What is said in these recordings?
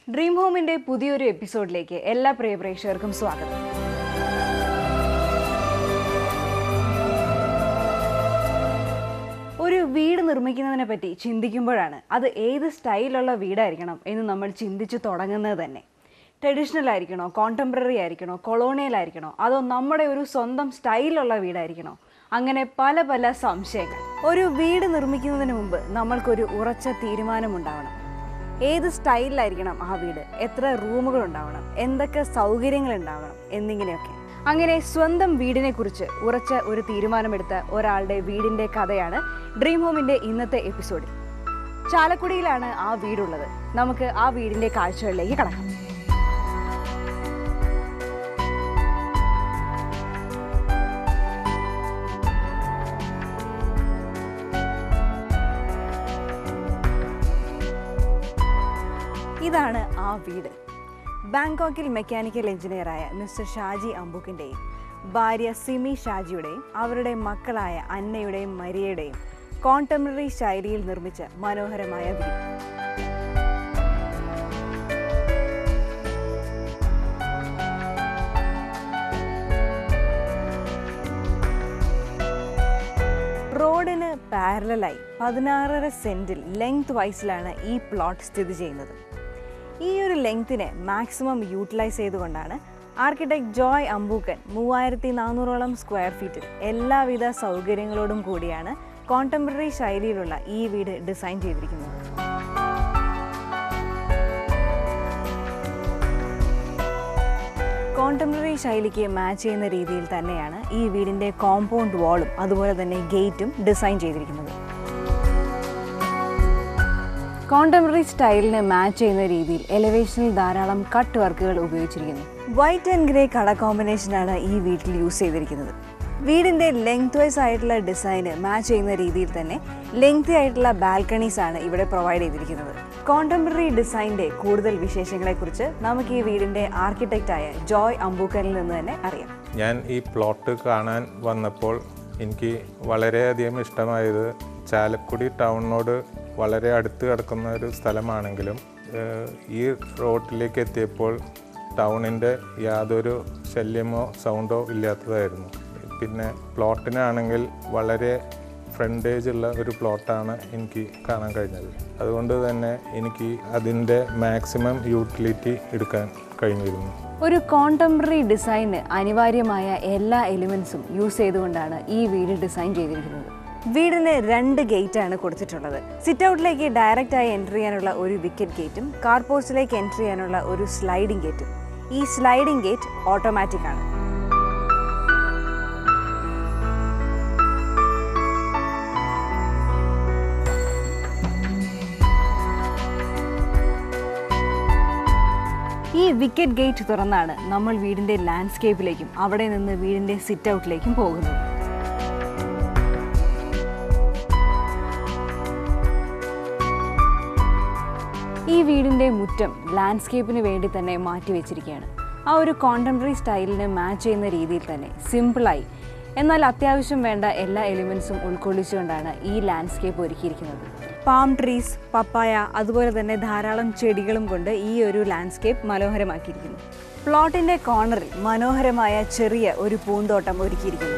dream ഹോമിന്റെ പുതിയൊരു എപ്പിസോഡിലേക്ക് എല്ലാ പ്രിയ പ്രേക്ഷകർക്കും സ്വാഗതം ഒരു വീട് നിർമ്മിക്കുന്നതിനെ പറ്റി ചിന്തിക്കുമ്പോഴാണ് അത് ഏത് സ്റ്റൈലുള്ള വീടായിരിക്കണം എന്ന് നമ്മൾ ചിന്തിച്ചു തുടങ്ങുന്നത് തന്നെ ട്രഡീഷണൽ ആയിരിക്കണോ കോണ്ടംപററി ആയിരിക്കണോ കൊളോണിയൽ ആയിരിക്കണോ അതോ നമ്മുടെ ഒരു സ്വന്തം സ്റ്റൈലുള്ള വീടായിരിക്കണോ അങ്ങനെ പല പല സംശയങ്ങൾ ഒരു വീട് നിർമ്മിക്കുന്നതിന് മുമ്പ് നമ്മൾക്കൊരു ഉറച്ച തീരുമാനമുണ്ടാവണം ഏത് സ്റ്റൈലിലായിരിക്കണം ആ വീട് എത്ര റൂമുകൾ ഉണ്ടാവണം എന്തൊക്കെ സൗകര്യങ്ങൾ ഉണ്ടാവണം എന്നിങ്ങനെയൊക്കെ അങ്ങനെ സ്വന്തം വീടിനെ കുറിച്ച് ഉറച്ച ഒരു തീരുമാനമെടുത്ത ഒരാളുടെ വീടിന്റെ കഥയാണ് ഡ്രീം ഹോമിന്റെ ഇന്നത്തെ എപ്പിസോഡിൽ ചാലക്കുടിയിലാണ് ആ വീടുള്ളത് നമുക്ക് ആ വീടിന്റെ കാഴ്ചകളിലേക്ക് കടക്കാം ഇതാണ് ആ വീട് ബാങ്കോക്കിൽ മെക്കാനിക്കൽ എഞ്ചിനീയറായ മിസ്റ്റർ ഷാജി അമ്പുക്കിൻ്റെയും ഭാര്യ സിമി ഷാജിയുടെയും അവരുടെ മക്കളായ അന്നയുടെയും മരിയയുടെയും കോണ്ടംപററി ശൈലിയിൽ നിർമ്മിച്ച മനോഹരമായ വീട് റോഡിന് പാരലായി പതിനാറര സെൻറ്റിൽ ലെങ്ത് വൈസിലാണ് ഈ പ്ലോട്ട് സ്ഥിതി ചെയ്യുന്നത് ഈ ഒരു ലെങ്തിനെ മാക്സിമം യൂട്ടിലൈസ് ചെയ്തുകൊണ്ടാണ് ആർക്കിടെക്ട് ജോയ് അമ്പൂക്കൻ മൂവായിരത്തി നാനൂറോളം സ്ക്വയർ ഫീറ്റിൽ എല്ലാവിധ സൗകര്യങ്ങളോടും കൂടിയാണ് കോണ്ടംപററി ശൈലിയിലുള്ള ഈ വീട് ഡിസൈൻ ചെയ്തിരിക്കുന്നത് കോണ്ടംപററി ശൈലിക്ക് മാച്ച് ചെയ്യുന്ന രീതിയിൽ തന്നെയാണ് ഈ വീടിൻ്റെ കോമ്പൗണ്ട് വാളും അതുപോലെ തന്നെ ഗേറ്റും ഡിസൈൻ ചെയ്തിരിക്കുന്നത് കോണ്ടംപററി സ്റ്റൈലിന് മാച്ച് ചെയ്യുന്ന രീതിയിൽ എലിവേഷനിൽ ധാരാളം കട്ട് വർക്കുകൾ ഉപയോഗിച്ചിരിക്കുന്നു വൈറ്റ് ആൻഡ് ഗ്രേ കളർ കോമ്പിനേഷനാണ് ഈ വീട്ടിൽ യൂസ് ചെയ്തിരിക്കുന്നത് വീടിൻ്റെ ലെങ്ത് വൈസ് ആയിട്ടുള്ള ഡിസൈന് മാച്ച് ചെയ്യുന്ന രീതിയിൽ തന്നെ ലെങ്തി ആയിട്ടുള്ള ബാൽക്കണീസ് ആണ് ഇവിടെ പ്രൊവൈഡ് ചെയ്തിരിക്കുന്നത് കോണ്ടംപററി ഡിസൈൻ്റെ കൂടുതൽ വിശേഷങ്ങളെക്കുറിച്ച് നമുക്ക് ഈ വീടിൻ്റെ ആർക്കിടെക്റ്റായ ജോയ് അമ്പൂക്കനിൽ നിന്ന് തന്നെ അറിയാം ഞാൻ ഈ പ്ലോട്ട് കാണാൻ വന്നപ്പോൾ എനിക്ക് വളരെയധികം ഇഷ്ടമായത് ചാലക്കുടി ടൗണിനോട് വളരെ അടുത്ത് കിടക്കുന്ന ഒരു സ്ഥലമാണെങ്കിലും ഏഹ്, ഈ റോഡിലേക്ക് എത്തിയപ്പോൾ ടൗണിൻ്റെ യാതൊരു ശല്യമോ സൗണ്ടോ ഇല്ലാത്തതായിരുന്നു പിന്നെ പ്ലോട്ടിനാണെങ്കിൽ വളരെ ഫ്രണ്ടേജ് ഉള്ള ഒരു പ്ലോട്ടാണ് എനിക്ക് കാണാൻ കഴിഞ്ഞത് അതുകൊണ്ട് തന്നെ എനിക്ക് അതിൻ്റെ മാക്സിമം യൂട്ടിലിറ്റി എടുക്കാൻ കഴിഞ്ഞിരുന്നു ഒരു കോണ്ടംപററി ഡിസൈന് അനിവാര്യമായ എല്ലാ എലിമെന്റ്സും യൂസ് ചെയ്തുകൊണ്ടാണ് ഈ വീട് ഡിസൈൻ ചെയ്തിരിക്കുന്നത് വീടിന് രണ്ട് ഗേറ്റ് ആണ് കൊടുത്തിട്ടുള്ളത് സിറ്റ് ഔട്ടിലേക്ക് ഡയറക്റ്റ് ആയി എൻട്രി ചെയ്യാനുള്ള ഒരു വിക്കറ്റ് ഗേറ്റും കാർ പോസ്റ്റിലേക്ക് എൻട്രി ചെയ്യാനുള്ള ഒരു സ്ലൈഡിംഗ് ഗേറ്റും ഈ സ്ലൈഡിംഗ് ഗേറ്റ് ഓട്ടോമാറ്റിക് ആണ് ഈ വിക്കറ്റ് ഗേറ്റ് തുറന്നാണ് നമ്മൾ വീടിന്റെ ലാൻഡ്സ്കേപ്പിലേക്കും അവിടെ നിന്ന് വീടിന്റെ സിറ്റ് ഔട്ടിലേക്കും പോകുന്നത് ഈ വീടിന്റെ മുറ്റം ലാൻഡ്സ്കേപ്പിന് വേണ്ടി തന്നെ മാറ്റി വെച്ചിരിക്കുകയാണ് ആ ഒരു കോണ്ടംപററി സ്റ്റൈലിന് മാച്ച് ചെയ്യുന്ന രീതിയിൽ തന്നെ സിമ്പിളായി എന്നാൽ അത്യാവശ്യം വേണ്ട എല്ലാ എലിമെൻസും ഉൾക്കൊള്ളിച്ചുകൊണ്ടാണ് ഈ ലാൻഡ്സ്കേപ്പ് ഒരുക്കിയിരിക്കുന്നത് പാം ട്രീസ് പപ്പായ അതുപോലെ തന്നെ ധാരാളം ചെടികളും കൊണ്ട് ഈ ഒരു ലാൻഡ്സ്കേപ്പ് മനോഹരമാക്കിയിരിക്കുന്നു പ്ലോട്ടിന്റെ കോർണറിൽ മനോഹരമായ ചെറിയ ഒരു പൂന്തോട്ടം ഒരുക്കിയിരിക്കുന്നു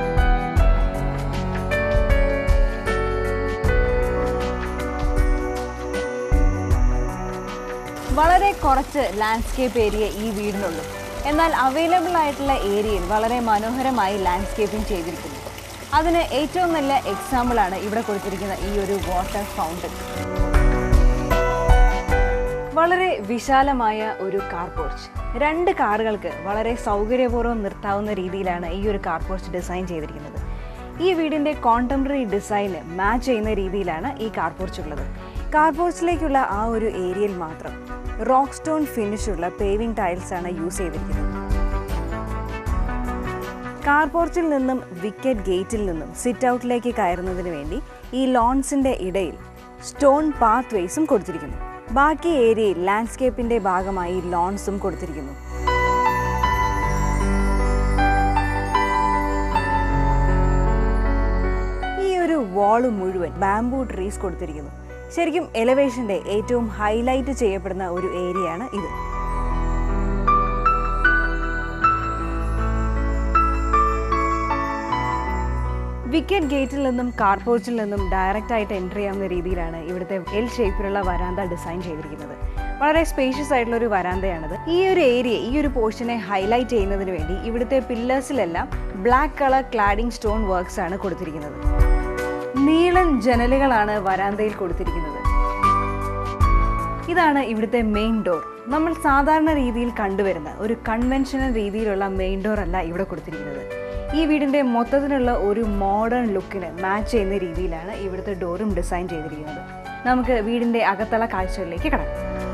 വളരെ കുറച്ച് ലാൻഡ്സ്കേപ്പ് ഏരിയ ഈ വീടിനുള്ളൂ എന്നാൽ അവൈലബിൾ ആയിട്ടുള്ള ഏരിയയിൽ വളരെ മനോഹരമായി ലാൻഡ്സ്കേപ്പിംഗ് ചെയ്തിരിക്കുന്നു അതിന് ഏറ്റവും നല്ല എക്സാമ്പിളാണ് ഇവിടെ കൊടുത്തിരിക്കുന്ന ഈ ഒരു വാട്ടർ ഫൗണ്ടൻ വളരെ വിശാലമായ ഒരു കാർ പോർച്ച് രണ്ട് കാറുകൾക്ക് വളരെ സൗകര്യപൂർവ്വം നിർത്താവുന്ന രീതിയിലാണ് ഈ ഒരു കാർ പോർച്ച് ഡിസൈൻ ചെയ്തിരിക്കുന്നത് ഈ വീടിൻ്റെ കോണ്ടംപററി ഡിസൈന് മാച്ച് ചെയ്യുന്ന രീതിയിലാണ് ഈ കാർ പോർച്ച് ഉള്ളത് കാർ പോർച്ചിലേക്കുള്ള ആ ഒരു ഏരിയയിൽ മാത്രം റോക്ക് സ്റ്റോൺ ഫിനിഷുള്ള പേവിംഗ് ടൈൽസ് ആണ് യൂസ് ചെയ്തിരിക്കുന്നത് കാർ പോർച്ചിൽ നിന്നും വിക്കറ്റ് ഗേറ്റിൽ നിന്നും സിറ്റ് ഔട്ടിലേക്ക് കയറുന്നതിന് വേണ്ടി ഈ ലോൺസിന്റെ ഇടയിൽ സ്റ്റോൺ പാത്ത് വേസും കൊടുത്തിരിക്കുന്നു ബാക്കി ഏരിയയിൽ ലാൻഡ്സ്കേപ്പിന്റെ ഭാഗമായി ലോൺസും കൊടുത്തിരിക്കുന്നു ഈ ഒരു വാള് മുഴുവൻ ബാംബൂ ട്രീസ് കൊടുത്തിരിക്കുന്നു ശരിക്കും എലവേഷൻ്റെ ഏറ്റവും ഹൈലൈറ്റ് ചെയ്യപ്പെടുന്ന ഒരു ഏരിയയാണ് ഇത് വിക്കറ്റ് ഗേറ്റിൽ നിന്നും കാർപോർച്ചിൽ നിന്നും ഡയറക്റ്റ് ആയിട്ട് എൻ്റർ ചെയ്യാവുന്ന രീതിയിലാണ് ഇവിടുത്തെ എൽ ഷേപ്പിലുള്ള വരാന്ത ഡിസൈൻ ചെയ്തിരിക്കുന്നത് വളരെ സ്പേഷ്യസ് ആയിട്ടുള്ള ഒരു വരാന്തയാണിത് ഈ ഒരു ഏരിയ ഈ ഒരു പോർഷനെ ഹൈലൈറ്റ് ചെയ്യുന്നതിന് വേണ്ടി ഇവിടുത്തെ പില്ലേഴ്സിലെല്ലാം black colour cladding stone works ആണ് കൊടുത്തിരിക്കുന്നത് നീളൻ ജനലുകളാണ് വരാന്തയിൽ കൊടുത്തിരിക്കുന്നത് ഇതാണ് ഇവിടുത്തെ മെയിൻ ഡോർ നമ്മൾ സാധാരണ രീതിയിൽ കണ്ടുവരുന്ന ഒരു കൺവെൻഷണൽ രീതിയിലുള്ള മെയിൻ ഡോർ അല്ല ഇവിടെ കൊടുത്തിരിക്കുന്നത് ഈ വീടിൻ്റെ മൊത്തത്തിലുള്ള ഒരു മോഡേൺ ലുക്കിന് മാച്ച് ചെയ്യുന്ന രീതിയിലാണ് ഇവിടുത്തെ ഡോറും ഡിസൈൻ ചെയ്തിരിക്കുന്നത് നമുക്ക് വീടിൻ്റെ അകത്തള കാഴ്ചകളിലേക്ക് കടക്കാം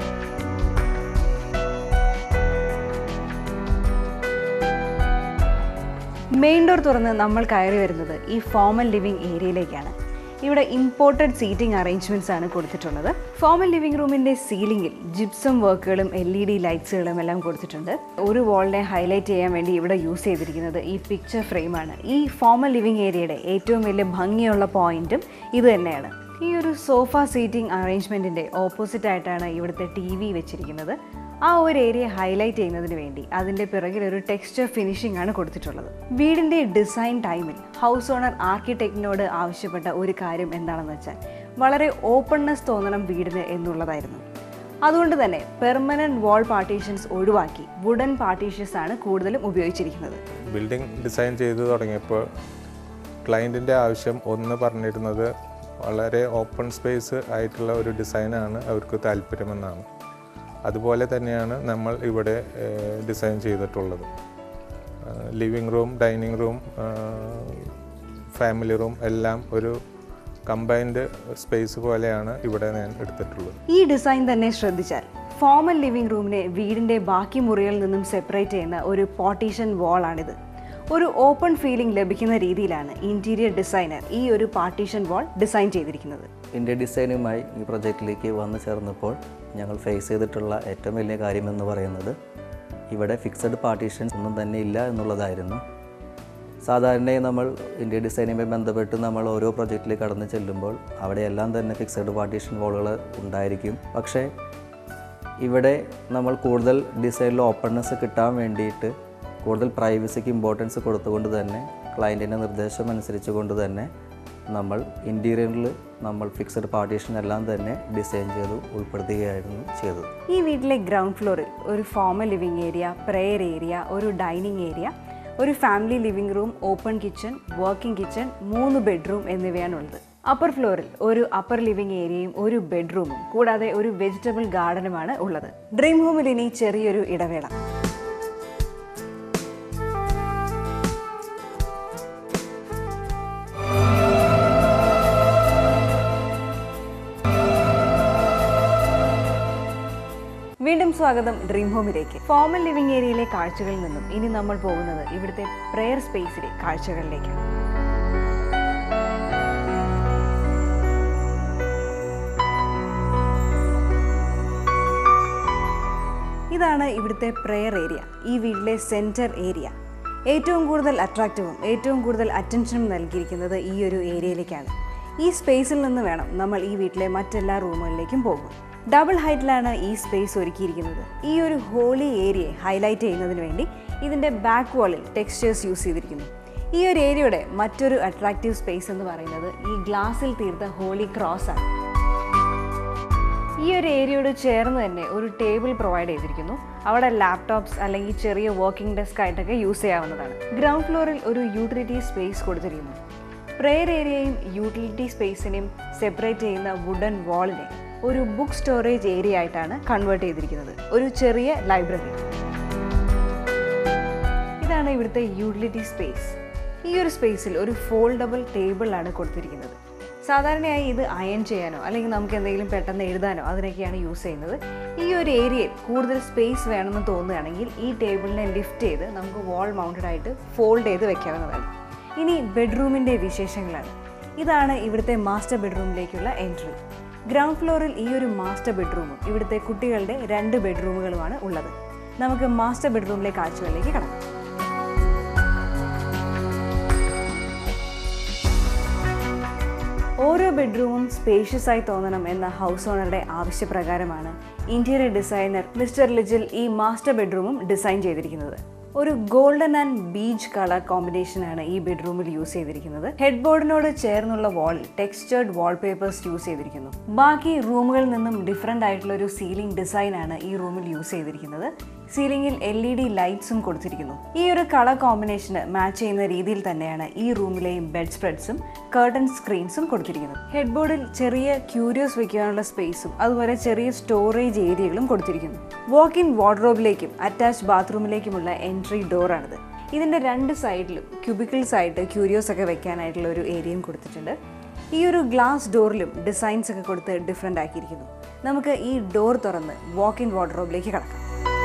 മെയിൻ ഡോർ തുറന്ന് നമ്മൾ കയറി വരുന്നത് ഈ ഫോമൽ ലിവിംഗ് ഏരിയയിലേക്കാണ് ഇവിടെ ഇമ്പോർട്ടഡ് സീറ്റിംഗ് അറേഞ്ച്മെന്റ്സ് ആണ് കൊടുത്തിട്ടുള്ളത് ഫോമൽ ലിവിംഗ് റൂമിന്റെ സീലിംഗിൽ ജിപ്സം വർക്കുകളും എൽ ഇ ഡി ലൈറ്റ്സുകളും എല്ലാം കൊടുത്തിട്ടുണ്ട് ഒരു വാളിനെ ഹൈലൈറ്റ് ചെയ്യാൻ വേണ്ടി ഇവിടെ യൂസ് ചെയ്തിരിക്കുന്നത് ഈ പിക്ചർ ഫ്രെയിമാണ് ഈ ഫോമൽ ലിവിംഗ് ഏരിയയുടെ ഏറ്റവും വലിയ ഭംഗിയുള്ള പോയിന്റും ഇത് തന്നെയാണ് ഈ ഒരു സോഫ സീറ്റിംഗ് അറേഞ്ച്മെന്റിന്റെ ഓപ്പോസിറ്റ് ആയിട്ടാണ് ഇവിടുത്തെ ടി വി വെച്ചിരിക്കുന്നത് ആ ഒരു ഏരിയ ഹൈലൈറ്റ് ചെയ്യുന്നതിന് വേണ്ടി അതിൻ്റെ പിറകിൽ ഒരു ടെക്സ്ചർ ഫിനിഷിംഗ് ആണ് കൊടുത്തിട്ടുള്ളത് വീടിൻ്റെ ഡിസൈൻ ടൈമിൽ ഹൗസ് ഓണർ ആർക്കിടെക്റ്റിനോട് ആവശ്യപ്പെട്ട ഒരു കാര്യം എന്താണെന്ന് വെച്ചാൽ വളരെ ഓപ്പൺനെസ് തോന്നണം വീടിന് എന്നുള്ളതായിരുന്നു അതുകൊണ്ട് തന്നെ പെർമനന്റ് വാൾ പാർട്ടീഷൻസ് ഒഴിവാക്കി വുഡൻ പാർട്ടീഷൻസ് ആണ് കൂടുതലും ഉപയോഗിച്ചിരിക്കുന്നത് ബിൽഡിംഗ് ഡിസൈൻ ചെയ്തു തുടങ്ങിയപ്പോൾ ക്ലയൻറ്റിൻ്റെ ആവശ്യം ഒന്ന് പറഞ്ഞിരുന്നത് വളരെ ഓപ്പൺ സ്പേസ് ആയിട്ടുള്ള ഒരു ഡിസൈനാണ് അവർക്ക് താല്പര്യമെന്നാണ് അതുപോലെ തന്നെയാണ് നമ്മൾ ഇവിടെ ഡിസൈൻ ചെയ്തിട്ടുള്ളത് living room dining room family room എല്ലാം ഒരു കമ്പൈൻഡ് സ്പേസ് പോലെയാണ് ഇവിടെ ഞാൻ എടുത്തിട്ടുള്ളത് ഈ ഡിസൈൻ തന്നെ ശ്രദ്ധിച്ചാൽ ഫോമൽ ലിവിംഗ് റൂമിനെ വീടിൻ്റെ ബാക്കി മുറികളിൽ നിന്നും സെപ്പറേറ്റ് ചെയ്യുന്ന ഒരു പോർട്ടീഷൻ വാളാണിത് ഒരു ഓപ്പൺ ഫീലിംഗ് ലഭിക്കുന്ന രീതിയിലാണ് ഇൻറ്റീരിയർ ഡിസൈനർ ഈ ഒരു പാർട്ടീഷൻ വാൾ ഡിസൈൻ ചെയ്തിരിക്കുന്നത് ഇന്ത്യ ഡിസൈനുമായി ഈ പ്രൊജക്റ്റിലേക്ക് വന്നു ചേർന്നപ്പോൾ ഞങ്ങൾ ഫേസ് ചെയ്തിട്ടുള്ള ഏറ്റവും വലിയ കാര്യമെന്ന് പറയുന്നത് ഇവിടെ ഫിക്സഡ് പാർട്ടീഷൻസ് ഒന്നും തന്നെ ഇല്ല എന്നുള്ളതായിരുന്നു സാധാരണയായി നമ്മൾ ഇന്ത്യ ഡിസൈനുമായി ബന്ധപ്പെട്ട് നമ്മൾ ഓരോ പ്രൊജക്റ്റിൽ കടന്നു ചെല്ലുമ്പോൾ അവിടെയെല്ലാം തന്നെ ഫിക്സഡ് പാർട്ടീഷൻ വാളുകൾ ഉണ്ടായിരിക്കും പക്ഷേ ഇവിടെ നമ്മൾ കൂടുതൽ ഡിസൈനിൽ ഓപ്പൺനെസ് കിട്ടാൻ വേണ്ടിയിട്ട് കൂടുതൽ പ്രൈവസിക്ക് ഇമ്പോർട്ടൻസ് കൊടുത്തുകൊണ്ട് തന്നെ ക്ലയൻറ്റിൻ്റെ നിർദ്ദേശം അനുസരിച്ചുകൊണ്ട് തന്നെ നമ്മൾ ഇൻറ്റീരിയറിൽ നമ്മൾ ഫിക്സഡ് പാർട്ടീഷൻ എല്ലാം തന്നെ ഡിസൈൻ ചെയ്ത് ഉൾപ്പെടുത്തുകയായിരുന്നു ചെയ്തത് ഈ വീട്ടിലെ ഗ്രൗണ്ട് ഫ്ലോറിൽ ഒരു formal living area prayer area ഒരു ഡൈനിങ് ഏരിയ ഒരു family living room open kitchen working kitchen മൂന്ന് ബെഡ്റൂം എന്നിവയാണുള്ളത് അപ്പർ ഫ്ലോറിൽ ഒരു അപ്പർ ലിവിംഗ് ഏരിയയും ഒരു ബെഡ്റൂമും കൂടാതെ ഒരു വെജിറ്റബിൾ ഗാർഡനുമാണ് ഉള്ളത് ഡ്രീം ഹോമിൽ ഇനി ചെറിയൊരു ഇടവേള വീണ്ടും സ്വാഗതം ഡ്രീം ഹോമിലേക്ക് ഫോമൽ ലിവിംഗ് ഏരിയയിലെ കാഴ്ചകളിൽ നിന്നും ഇനി നമ്മൾ പോകുന്നത് ഇവിടുത്തെ പ്രെയർ സ്പേസിലെ കാഴ്ചകളിലേക്കാണ് ഇതാണ് ഇവിടുത്തെ പ്രെയർ ഏരിയ ഈ വീട്ടിലെ സെൻറ്റർ ഏരിയ ഏറ്റവും കൂടുതൽ അട്രാക്റ്റീവും ഏറ്റവും കൂടുതൽ അറ്റൻഷനും നൽകിയിരിക്കുന്നത് ഈ ഒരു ഏരിയയിലേക്കാണ് ഈ സ്പേസിൽ നിന്ന് വേണം നമ്മൾ ഈ വീട്ടിലെ മറ്റെല്ലാ റൂമുകളിലേക്കും പോകും ഡബിൾ ഹൈറ്റിലാണ് ഈ സ്പേസ് ഒരുക്കിയിരിക്കുന്നത് ഈ ഒരു ഹോളി ഏരിയയെ ഹൈലൈറ്റ് ചെയ്യുന്നതിന് വേണ്ടി ഇതിൻ്റെ ബാക്ക് വാളിൽ ടെക്സ്റ്റേഴ്സ് യൂസ് ചെയ്തിരിക്കുന്നു ഈ ഒരു ഏരിയയുടെ മറ്റൊരു അട്രാക്റ്റീവ് സ്പേസ് എന്ന് പറയുന്നത് ഈ ഗ്ലാസിൽ തീർത്ത ഹോളി ക്രോസ് ആണ് ഈ ഒരു ഏരിയയോട് ചേർന്ന് തന്നെ ഒരു ടേബിൾ പ്രൊവൈഡ് ചെയ്തിരിക്കുന്നു അവിടെ ലാപ്ടോപ്സ് അല്ലെങ്കിൽ ചെറിയ വർക്കിംഗ് ഡെസ്ക് ആയിട്ടൊക്കെ യൂസ് ചെയ്യാവുന്നതാണ് ഗ്രൗണ്ട് ഫ്ലോറിൽ ഒരു യൂട്ടിലിറ്റി സ്പേസ് കൊടുത്തിരിക്കുന്നു പ്രെയർ ഏരിയയും യൂട്ടിലിറ്റി സ്പേസിനെയും സെപ്പറേറ്റ് ചെയ്യുന്ന വുഡൻ വാളിനെ ഒരു ബുക്ക് സ്റ്റോറേജ് ഏരിയ ആയിട്ടാണ് കൺവേർട്ട് ചെയ്തിരിക്കുന്നത് ഒരു ചെറിയ ലൈബ്രറി ഇതാണ് ഇവിടുത്തെ യൂട്ടിലിറ്റി സ്പേസ് ഈ ഒരു സ്പേസിൽ ഒരു ഫോൾഡബിൾ ടേബിളാണ് കൊടുത്തിരിക്കുന്നത് സാധാരണയായി ഇത് അയൺ ചെയ്യാനോ അല്ലെങ്കിൽ നമുക്ക് എന്തെങ്കിലും പെട്ടെന്ന് എഴുതാനോ അതിനൊക്കെയാണ് യൂസ് ചെയ്യുന്നത് ഈ ഒരു ഏരിയയിൽ കൂടുതൽ സ്പേസ് വേണമെന്ന് തോന്നുകയാണെങ്കിൽ ഈ ടേബിളിനെ ലിഫ്റ്റ് ചെയ്ത് നമുക്ക് വാൾ മൗണ്ടഡ് ആയിട്ട് ഫോൾഡ് ചെയ്ത് വെക്കാവുന്നതാണ് ഇനി ബെഡ്റൂമിൻ്റെ വിശേഷങ്ങളാണ് ഇതാണ് ഇവിടുത്തെ മാസ്റ്റർ ബെഡ്റൂമിലേക്കുള്ള എൻട്രി ഗ്രൗണ്ട് ഫ്ലോറിൽ ഈ ഒരു മാസ്റ്റർ ബെഡ്റൂമും ഇവിടുത്തെ കുട്ടികളുടെ രണ്ട് ബെഡ്റൂമുകളുമാണ് ഉള്ളത് നമുക്ക് മാസ്റ്റർ ബെഡ്റൂമിലെ കാഴ്ചകളിലേക്ക് കടക്കാം ഓരോ ബെഡ്റൂമും സ്പേഷ്യസ് ആയി തോന്നണം എന്ന ഹൗസ് ഓണറുടെ ആവശ്യപ്രകാരമാണ് ഇന്റീരിയർ ഡിസൈനർ മിസ്റ്റർ ലിജിൽ ഈ മാസ്റ്റർ ബെഡ്റൂമും ഡിസൈൻ ചെയ്തിരിക്കുന്നത് ഒരു ഗോൾഡൻ ആൻഡ് ബീച്ച് കളർ കോമ്പിനേഷനാണ് ഈ ബെഡ്റൂമിൽ യൂസ് ചെയ്തിരിക്കുന്നത് ഹെഡ് ബോർഡിനോട് ചേർന്നുള്ള വാൾ ടെക്സ്ചേർഡ് വാൾപേപ്പേഴ്സ് യൂസ് ചെയ്തിരിക്കുന്നു ബാക്കി റൂമുകളിൽ നിന്നും ഡിഫറെൻ്റ് ആയിട്ടുള്ള ഒരു സീലിംഗ് ഡിസൈനാണ് ഈ റൂമിൽ യൂസ് ചെയ്തിരിക്കുന്നത് സീലിംഗിൽ എൽ ഇ ഡി ലൈറ്റ്സും കൊടുത്തിരിക്കുന്നു ഈ ഒരു കളർ കോമ്പിനേഷന് മാച്ച് ചെയ്യുന്ന രീതിയിൽ തന്നെയാണ് ഈ റൂമിലെയും ബെഡ് സ്പ്രെഡ്സും കർട്ടൻ സ്ക്രീൻസും കൊടുത്തിരിക്കുന്നത് ഹെഡ് ബോർഡിൽ ചെറിയ ക്യൂരിയോസ് വെക്കാനുള്ള സ്പേസും അതുപോലെ ചെറിയ സ്റ്റോറേജ് ഏരിയകളും കൊടുത്തിരിക്കുന്നു വാക്ക് ഇൻ വാർഡ്രോബിലേക്കും അറ്റാച്ച് ബാത്റൂമിലേക്കുമുള്ള എൻട്രി ഡോറാണിത് ഇതിൻ്റെ രണ്ട് സൈഡിലും ക്യൂബിക്കിൾസ് ആയിട്ട് ക്യൂരിയോസ് ഒക്കെ വെക്കാനായിട്ടുള്ള ഒരു ഏരിയയും കൊടുത്തിട്ടുണ്ട് ഈ ഒരു ഗ്ലാസ് ഡോറിലും ഡിസൈൻസ് ഒക്കെ കൊടുത്ത് ഡിഫറെൻ്റ് ആക്കിയിരിക്കുന്നു നമുക്ക് ഈ ഡോർ തുറന്ന് വാക്ക് ഇൻ വാർഡ്രോബിലേക്ക് കടക്കാം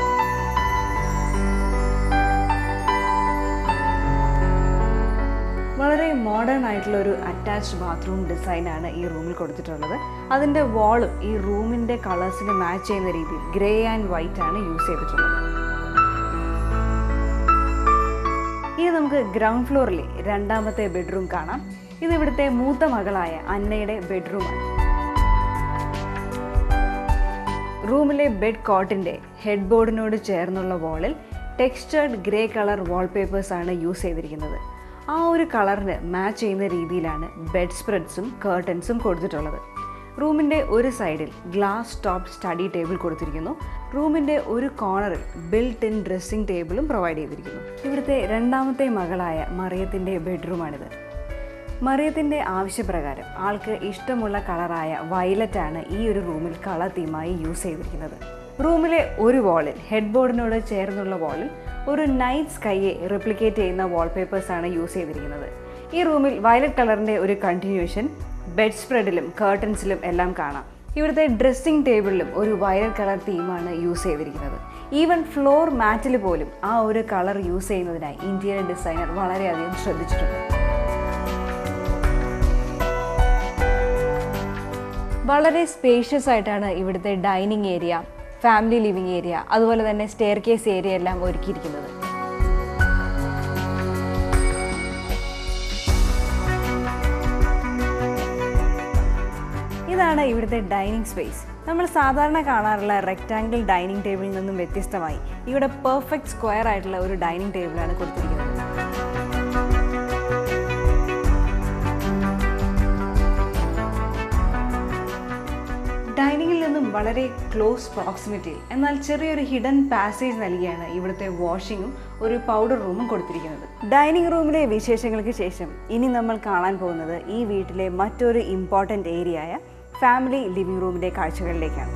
വളരെ മോഡേൺ ആയിട്ടുള്ള ഒരു അറ്റാച്ച്ഡ് ബാത്റൂം ഡിസൈനാണ് ഈ റൂമിൽ കൊടുത്തിട്ടുള്ളത് അതിൻ്റെ വാളും ഈ റൂമിൻ്റെ കളേഴ്സിന് മാച്ച് ചെയ്യുന്ന രീതിയിൽ ഗ്രേ ആൻഡ് വൈറ്റ് ആണ് യൂസ് ചെയ്തിട്ടുള്ളത് ഇനി നമുക്ക് ഗ്രൗണ്ട് ഫ്ലോറിലെ രണ്ടാമത്തെ ബെഡ്റൂം കാണാം ഇത് ഇവിടുത്തെ മൂത്ത മകളായ അന്നയുടെ ബെഡ്റൂമാണ് റൂമിലെ ബെഡ് കോട്ടിൻ്റെ ഹെഡ് ബോർഡിനോട് ചേർന്നുള്ള വാളിൽ ടെക്സ്ചേർഡ് ഗ്രേ കളർ വാൾപേപ്പേഴ്സ് ആണ് യൂസ് ചെയ്തിരിക്കുന്നത് ആ ഒരു കളറിന് മാച്ച് ചെയ്യുന്ന രീതിയിലാണ് ബെഡ് സ്പ്രെഡ്സും കേർട്ടൻസും കൊടുത്തിട്ടുള്ളത് റൂമിൻ്റെ ഒരു സൈഡിൽ ഗ്ലാസ് ടോപ്പ് സ്റ്റഡി ടേബിൾ കൊടുത്തിരിക്കുന്നു റൂമിൻ്റെ ഒരു കോർണറിൽ ബിൽട്ട് ഇൻ ഡ്രസ്സിംഗ് ടേബിളും പ്രൊവൈഡ് ചെയ്തിരിക്കുന്നു ഇവിടുത്തെ രണ്ടാമത്തെ മകളായ മറിയത്തിൻ്റെ ബെഡ്റൂമാണിത് മറിയത്തിൻ്റെ ആവശ്യപ്രകാരം ആൾക്ക് ഇഷ്ടമുള്ള കളറായ വയലറ്റ് ആണ് ഈ ഒരു റൂമിൽ കളർ തീമായി യൂസ് ചെയ്തിരിക്കുന്നത് റൂമിലെ ഒരു വാളിൽ ഹെഡ് ബോർഡിനോട് ചേർന്നുള്ള വാളിൽ ഒരു നൈറ്റ് സ്കൈയെ റിപ്ലിക്കേറ്റ് ചെയ്യുന്ന വാൾപേപ്പേഴ്സ് ആണ് യൂസ് ചെയ്തിരിക്കുന്നത് ഈ റൂമിൽ വയലറ്റ് കളറിൻ്റെ ഒരു കണ്ടിന്യൂഷൻ ബെഡ് സ്പ്രെഡിലും കേർട്ടൻസിലും എല്ലാം കാണാം ഇവിടുത്തെ ഡ്രസ്സിംഗ് ടേബിളിലും ഒരു വയലറ്റ് കളർ തീമാണ് യൂസ് ചെയ്തിരിക്കുന്നത് ഈവൻ ഫ്ലോർ മാറ്റിൽ പോലും ആ ഒരു കളർ യൂസ് ചെയ്യുന്നതിനായി ഇന്ത്യൻ ഡിസൈനർ വളരെയധികം ശ്രദ്ധിച്ചിട്ടുണ്ട് വളരെ സ്പേഷ്യസ് ആയിട്ടാണ് ഇവിടുത്തെ dining area family living area അതുപോലെ തന്നെ സ്റ്റെയർ കേസ് ഏരിയ എല്ലാം ഒരുക്കിയിരിക്കുന്നത് ഇതാണ് ഇവിടുത്തെ ഡൈനിങ് സ്പേസ് നമ്മൾ സാധാരണ കാണാറുള്ള റെക്റ്റാങ്കിൾ ഡൈനിങ് ടേബിളിൽ നിന്നും വ്യത്യസ്തമായി ഇവിടെ പെർഫെക്റ്റ് സ്ക്വയർ ആയിട്ടുള്ള ഒരു ഡൈനിങ് ടേബിളാണ് കൊടുത്തിരിക്കുന്നത് ഡൈനിങ്ങിൽ നിന്നും വളരെ ക്ലോസ് പ്രോക്സിമിറ്റിയിൽ എന്നാൽ ചെറിയൊരു ഹിഡൻ പാസേജ് നൽകിയാണ് ഇവിടുത്തെ വാഷിങ്ങും ഒരു പൗഡർ റൂമും കൊടുത്തിരിക്കുന്നത് ഡൈനിങ് റൂമിലെ വിശേഷങ്ങൾക്ക് ശേഷം ഇനി നമ്മൾ കാണാൻ പോകുന്നത് ഈ വീട്ടിലെ മറ്റൊരു ഇമ്പോർട്ടൻ്റ് ഏരിയയായ ഫാമിലി ലിവിംഗ് റൂമിൻ്റെ കാഴ്ചകളിലേക്കാണ്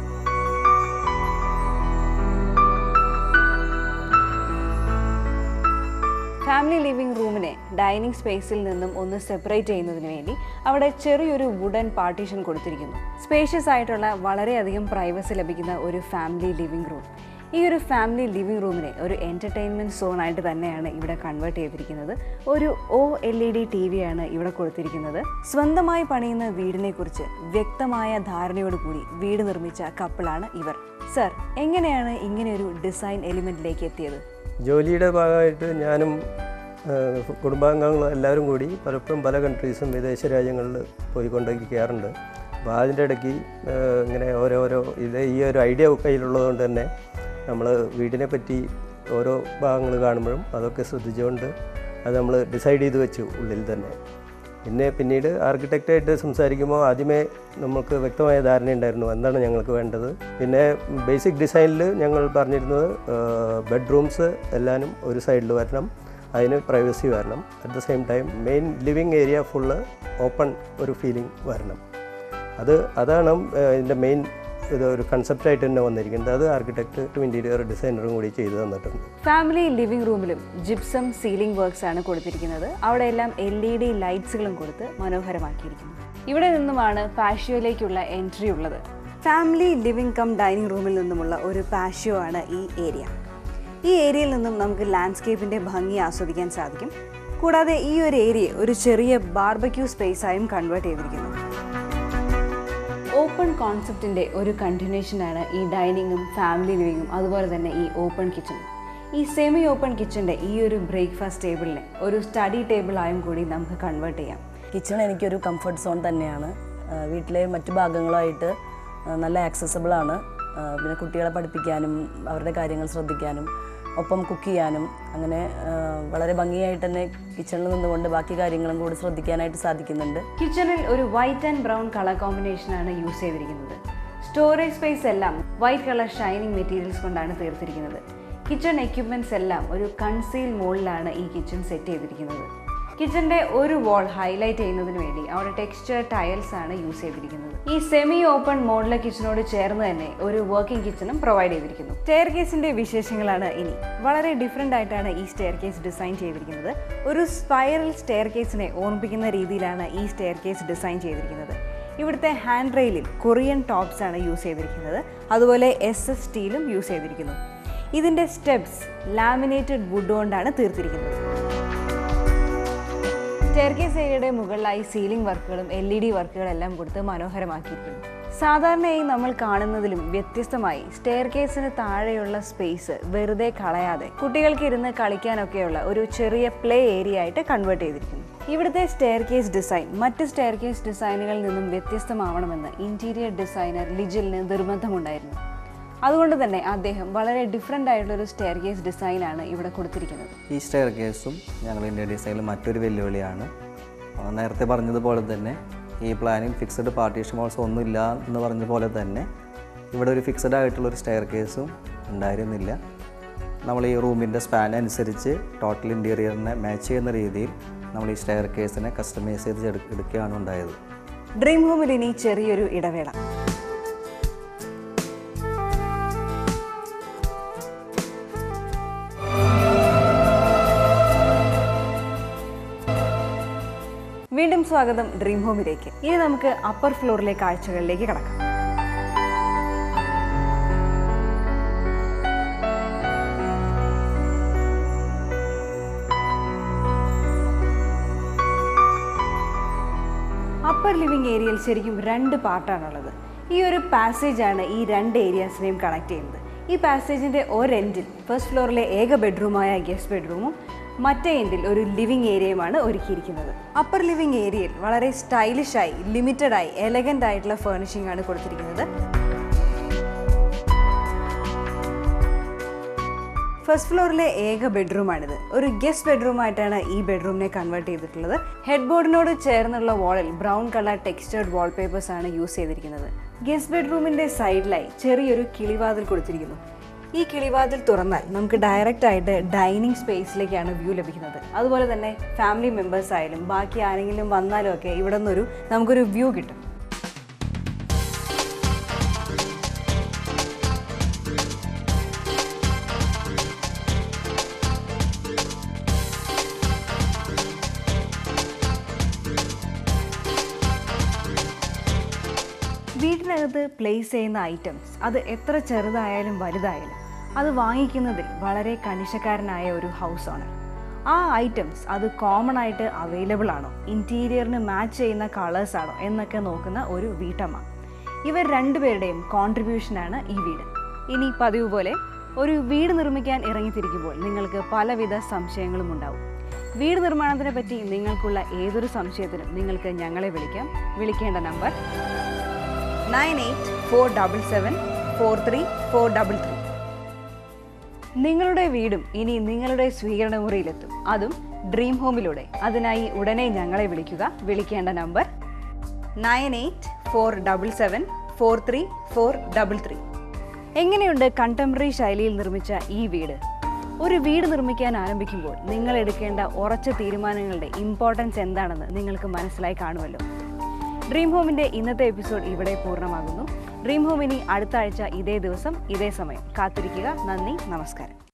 ഫാമിലി ലിവിംഗ് റൂമിനെ ഡൈനിങ് സ്പേസിൽ നിന്നും ഒന്ന് സെപ്പറേറ്റ് ചെയ്യുന്നതിന് വേണ്ടി അവിടെ ചെറിയൊരു വുഡൻ പാർട്ടീഷൻ കൊടുത്തിരിക്കുന്നു സ്പേഷ്യസ് ആയിട്ടുള്ള വളരെയധികം പ്രൈവസി ലഭിക്കുന്ന ഒരു ഫാമിലി ലിവിംഗ് റൂം ഈ ഒരു ഫാമിലി ലിവിംഗ് റൂമിനെ ഒരു എൻ്റർടൈൻമെൻറ്റ് സോൺ ആയിട്ട് തന്നെയാണ് ഇവിടെ കൺവേർട്ട് ചെയ്തിരിക്കുന്നത് ഒരു O L E D T വിയാണ് ഇവിടെ കൊടുത്തിരിക്കുന്നത് സ്വന്തമായി പണിയുന്ന വീടിനെക്കുറിച്ച് വ്യക്തമായ ധാരണയോടുകൂടി വീട് നിർമ്മിച്ച കപ്പിളാണ് ഇവർ സർ എങ്ങനെയാണ് ഇങ്ങനെയൊരു ഡിസൈൻ എലിമെൻറ്റിലേക്ക് എത്തിയത് ജോലിയുടെ ഭാഗമായിട്ട് ഞാനും ഏഹ്, കുടുംബാംഗങ്ങളും എല്ലാവരും കൂടി പലപ്പോഴും പല കൺട്രീസും വിദേശ രാജ്യങ്ങളിൽ പോയിക്കൊണ്ടിരിക്കാറുണ്ട് അപ്പോൾ അതിൻ്റെ ഇടയ്ക്ക് ഏഹ്, ഇങ്ങനെ ഓരോരോ ഇത് ഈ ഒരു ഐഡിയ കയ്യിലുള്ളതുകൊണ്ട് തന്നെ നമ്മൾ വീടിനെ പറ്റി ഓരോ ഭാഗങ്ങൾ കാണുമ്പോഴും അതൊക്കെ ശ്രദ്ധിച്ചുകൊണ്ട് അത് നമ്മൾ ഡിസൈഡ് ചെയ്ത് വെച്ചു ഉള്ളിൽ തന്നെ പിന്നെ പിന്നീട് ആർക്കിടെക്റ്റായിട്ട് സംസാരിക്കുമ്പോൾ ആദ്യമേ നമുക്ക് വ്യക്തമായ ധാരണയുണ്ടായിരുന്നു എന്താണ് ഞങ്ങൾക്ക് വേണ്ടത് പിന്നെ ബേസിക് ഡിസൈനിൽ ഞങ്ങൾ പറഞ്ഞിരുന്നത് ബെഡ്റൂംസ് എല്ലാനും ഒരു സൈഡിൽ വരണം അതിന് പ്രൈവസി വരണം at the same time main living area full open ഒരു ഫീലിംഗ് വരണം അത് അതാണ് ഏഹ്, ഇതിൻ്റെ മെയിൻ ഇത് ഒരു കൺസെപ്റ്റായിട്ട് തന്നെ വന്നിരിക്കുന്നത് അത് ആർക്കിടെക്റ്റും ഇൻറ്റീരിയർ ഡിസൈനറും കൂടി ചെയ്തു തന്നിട്ടുണ്ട് ഫാമിലി ലിവിംഗ് റൂമിലും ജിപ്സം സീലിംഗ് വർക്ക്സ് ആണ് കൊടുത്തിരിക്കുന്നത് അവിടെയെല്ലാം എൽ ഇ ഡി ലൈറ്റ്സുകളും കൊടുത്ത് മനോഹരമാക്കിയിരിക്കുന്നു ഇവിടെ നിന്നുമാണ് പാഷ്യോയിലേക്കുള്ള എൻട്രി ഉള്ളത് ഫാമിലി ലിവിംഗ് കം ഡൈനിങ് റൂമിൽ നിന്നുമുള്ള ഒരു പാഷ്യോ ആണ് ഈ ഏരിയ ഈ ഏരിയയിൽ നിന്നും നമുക്ക് ലാൻഡ്സ്കേപ്പിൻ്റെ ഭംഗി ആസ്വദിക്കാൻ സാധിക്കും കൂടാതെ ഈ ഒരു ഏരിയ ഒരു ചെറിയ ബാർബക്യൂ സ്പേസായും കൺവേർട്ട് ചെയ്തിരിക്കുന്നു ഓപ്പൺ കോൺസെപ്റ്റിൻ്റെ ഒരു കണ്ടിന്യൂഷനാണ് ഈ ഡൈനിങ്ങും ഫാമിലി ലിവിങ്ങും അതുപോലെ തന്നെ ഈ ഓപ്പൺ കിച്ചണും ഈ സെമി ഓപ്പൺ കിച്ചൻ്റെ ഈ ഒരു ബ്രേക്ക്ഫാസ്റ്റ് ടേബിളിനെ ഒരു സ്റ്റഡി ടേബിളായും കൂടി നമുക്ക് കൺവേർട്ട് ചെയ്യാം കിച്ചൺ എനിക്കൊരു കംഫർട്ട് സോൺ തന്നെയാണ് ആ, വീട്ടിലെ മറ്റു ഭാഗങ്ങളുമായിട്ട് ആ, നല്ല ആക്സസബിൾ ആണ് ആ, പിന്നെ കുട്ടികളെ പഠിപ്പിക്കാനും അവരുടെ കാര്യങ്ങൾ ശ്രദ്ധിക്കാനും ഒപ്പം കുക്ക് ചെയ്യാനും അങ്ങനെ ആ, വളരെ ഭംഗിയായിട്ട് തന്നെ കിച്ചണിൽ നിന്നുകൊണ്ട് ബാക്കി കാര്യങ്ങളും കൂടി ശ്രദ്ധിക്കാനായിട്ട് സാധിക്കുന്നുണ്ട് കിച്ചണിൽ ഒരു വൈറ്റ് ആൻഡ് ബ്രൗൺ കളർ കോമ്പിനേഷനാണ് യൂസ് ചെയ്തിരിക്കുന്നത് സ്റ്റോറേജ് സ്പേസ് എല്ലാം വൈറ്റ് കളർ ഷൈനിങ് മെറ്റീരിയൽസ് കൊണ്ടാണ് തീർത്തിരിക്കുന്നത് കിച്ചൺ എക്യുപ്മെന്റ്സ് എല്ലാം ഒരു കൺസീൽ മോളിലാണ് ഈ കിച്ചൺ സെറ്റ് ചെയ്തിരിക്കുന്നത് കിച്ചന്റെ ഒരു വാൾ ഹൈലൈറ്റ് ചെയ്യുന്നതിന് വേണ്ടി അവിടെ ടെക്സ്ചർ ടൈൽസ് ആണ് യൂസ് ചെയ്തിരിക്കുന്നത് ഈ സെമി ഓപ്പൺ മോഡുലർ കിച്ചണോട് ചേർന്ന് തന്നെ ഒരു വർക്കിംഗ് കിച്ചണും പ്രൊവൈഡ് ചെയ്തിരിക്കുന്നു സ്റ്റെയർ കേസിന്റെ വിശേഷങ്ങളാണ് ഇനി വളരെ ഡിഫറെന്റ് ആയിട്ടാണ് ഈ സ്റ്റെയർ കേസ് ഡിസൈൻ ചെയ്തിരിക്കുന്നത് ഒരു സ്പൈറൽ സ്റ്റെയർ കേസിനെ ഓർമ്മിപ്പിക്കുന്ന രീതിയിലാണ് ഈ സ്റ്റെയർ കേസ് ഡിസൈൻ ചെയ്തിരിക്കുന്നത് ഇവിടുത്തെ ഹാൻഡ് റെയിലിൽ കൊറിയൻ ടോപ്സ് ആണ് യൂസ് ചെയ്തിരിക്കുന്നത് അതുപോലെ എസ് എസ് സ്റ്റീലും യൂസ് ചെയ്തിരിക്കുന്നു ഇതിൻ്റെ സ്റ്റെപ്സ് ലാമിനേറ്റഡ് വുഡ് കൊണ്ടാണ് തീർത്തിരിക്കുന്നത് സ്റ്റെയർകേസ് ഏരിയയുടെ മുകളിലായി സീലിംഗ് വർക്കുകളും എൽ ഇ ഡി വർക്കുകളെല്ലാം കൊടുത്ത് മനോഹരമാക്കിയിരിക്കുന്നു സാധാരണയായി നമ്മൾ കാണുന്നതിലും വ്യത്യസ്തമായി സ്റ്റെയർ കേസിന് താഴെയുള്ള സ്പേസ് വെറുതെ കളയാതെ കുട്ടികൾക്ക് ഇരുന്ന് കളിക്കാനൊക്കെയുള്ള ഒരു ചെറിയ പ്ലേ ഏരിയ ആയിട്ട് കൺവേർട്ട് ചെയ്തിരിക്കുന്നു ഇവിടുത്തെ സ്റ്റെയർ കേസ് ഡിസൈൻ മറ്റ് സ്റ്റെയർ കേസ് ഡിസൈനുകളിൽ നിന്നും വ്യത്യസ്തമാവണമെന്ന് ഇന്റീരിയർ ഡിസൈനർ ലിജിലിന് നിർബന്ധമുണ്ടായിരുന്നു അതുകൊണ്ട് തന്നെ അദ്ദേഹം വളരെ ഡിഫറെൻ്റ് ആയിട്ടുള്ളൊരു സ്റ്റെയർ കേസ് ഡിസൈനാണ് ഇവിടെ കൊടുത്തിരിക്കുന്നത് ഈ സ്റ്റെയർ കേസും ഞങ്ങൾ ഇന്ത്യ ഡിസൈനിൽ മറ്റൊരു വെല്ലുവിളിയാണ് ആ, നേരത്തെ പറഞ്ഞതുപോലെ തന്നെ ഈ പ്ലാനിൽ ഫിക്സഡ് പാർട്ടീഷൻ വാൾസ് ഒന്നുമില്ല എന്ന് പറഞ്ഞ പോലെ തന്നെ ഇവിടെ ഒരു ഫിക്സഡ് ആയിട്ടുള്ളൊരു സ്റ്റെയർ കേസും ഉണ്ടായിരുന്നില്ല നമ്മൾ ഈ റൂമിൻ്റെ സ്പാൻ അനുസരിച്ച് ടോട്ടൽ ഇൻറ്റീരിയറിനെ മാച്ച് ചെയ്യുന്ന രീതിയിൽ നമ്മൾ ഈ സ്റ്റെയർ കേസിനെ കസ്റ്റമൈസ് ചെയ്ത് എടു- എടുക്കുകയാണ് ഉണ്ടായത് ഡ്രീം ഹോമിൽ ഇനി ചെറിയൊരു ഇടവേള വീണ്ടും സ്വാഗതം ഡ്രീം ഹോമിലേക്ക് ഇനി നമുക്ക് അപ്പർ ഫ്ലോറിലെ കാഴ്ചകളിലേക്ക് കടക്കാം അപ്പർ ലിവിംഗ് ഏരിയയിൽ ശരിക്കും രണ്ട് പാർട്ടാണുള്ളത് ഈ ഒരു പാസേജ് ആണ് ഈ രണ്ട് ഏരിയാസിനെയും കണക്ട് ചെയ്യുന്നത് ഈ പാസേജിൻ്റെ ഒരെൻഡിൽ ഫസ്റ്റ് ഫ്ലോറിലെ ഏക ബെഡ്റൂമായ ഗസ്റ്റ് ബെഡ്റൂമും മറ്റേ എൻഡിൽ ഒരു ലിവിംഗ് ഏരിയയുമാണ് ഒരുക്കിയിരിക്കുന്നത് അപ്പർ ലിവിംഗ് ഏരിയയിൽ വളരെ സ്റ്റൈലിഷായി ലിമിറ്റഡായി എലഗൻ്റ് ആയിട്ടുള്ള ഫേർണിഷിംഗ് ആണ് കൊടുത്തിരിക്കുന്നത് ഫസ്റ്റ് ഫ്ലോറിലെ ഏക ബെഡ്റൂമാണിത് ഒരു ഗസ്റ്റ് ബെഡ്റൂമായിട്ടാണ് ഈ ബെഡ്റൂമിനെ കൺവേർട്ട് ചെയ്തിട്ടുള്ളത് ഹെഡ് ബോർഡിനോട് ചേർന്നുള്ള വാളിൽ ബ്രൗൺ കളർ ടെക്സ്റ്റേർഡ് വാൾപേപ്പേഴ്സ് ആണ് യൂസ് ചെയ്തിരിക്കുന്നത് ഗസ്റ്റ് ബെഡ്റൂമിന്റെ സൈഡിലായി ചെറിയൊരു കിളിവാതിൽ കൊടുത്തിരിക്കുന്നു ഈ കിളിവാതിൽ തുറന്നാൽ നമുക്ക് ഡയറക്റ്റ് ആയിട്ട് ഡൈനിങ് സ്പേസിലേക്കാണ് വ്യൂ ലഭിക്കുന്നത് അതുപോലെ തന്നെ ഫാമിലി മെമ്പേഴ്സ് ആയാലും ബാക്കി ആരെങ്കിലും വന്നാലും ഒക്കെ ഇവിടെ നിന്നൊരു നമുക്കൊരു വ്യൂ കിട്ടും വീട്ടിനകത്ത് പ്ലേസ് ചെയ്യുന്ന ഐറ്റംസ് അത് എത്ര ചെറുതായാലും വലുതായാലും അത് വാങ്ങിക്കുന്നതിൽ വളരെ കണിശക്കാരനായ ഒരു ഹൗസ് ഓണർ ആ ഐറ്റംസ് അത് കോമൺ ആയിട്ട് അവൈലബിൾ ആണോ ഇൻറ്റീരിയറിന് മാച്ച് ചെയ്യുന്ന കളേഴ്സ് ആണോ എന്നൊക്കെ നോക്കുന്ന ഒരു വീട്ടമ്മ ഇവർ രണ്ടുപേരുടെയും കോൺട്രിബ്യൂഷനാണ് ഈ വീട് ഇനി പതിവ് പോലെ ഒരു വീട് നിർമ്മിക്കാൻ ഇറങ്ങിത്തിരിക്കുമ്പോൾ നിങ്ങൾക്ക് പലവിധ സംശയങ്ങളും ഉണ്ടാവും വീട് നിർമ്മാണത്തിനെ പറ്റി നിങ്ങൾക്കുള്ള ഏതൊരു സംശയത്തിനും നിങ്ങൾക്ക് ഞങ്ങളെ വിളിക്കാം വിളിക്കേണ്ട number nine eight four double seven four three four double three നിങ്ങളുടെ വീടും ഇനി നിങ്ങളുടെ സ്വീകരണ മുറിയിലെത്തും അതും ഡ്രീം ഹോമിലൂടെ അതിനായി ഉടനെ ഞങ്ങളെ വിളിക്കുക വിളിക്കേണ്ട number nine eight four double seven four three four double three എങ്ങനെയുണ്ട് കണ്ടംപററി ശൈലിയിൽ നിർമ്മിച്ച ഈ വീട് ഒരു വീട് നിർമ്മിക്കാൻ ആരംഭിക്കുമ്പോൾ നിങ്ങൾ എടുക്കേണ്ട ഉറച്ച തീരുമാനങ്ങളുടെ ഇമ്പോർട്ടൻസ് എന്താണെന്ന് നിങ്ങൾക്ക് മനസ്സിലായി കാണുമല്ലോ ഡ്രീം ഹോമിന്റെ ഇന്നത്തെ എപ്പിസോഡ് ഇവിടെ പൂർണ്ണമാകുന്നു ഡ്രീം ഹോം ഇനി അടുത്ത ആഴ്ച ഇതേ ദിവസം ഇതേ സമയം കാത്തിരിക്കുക നന്ദി നമസ്കാരം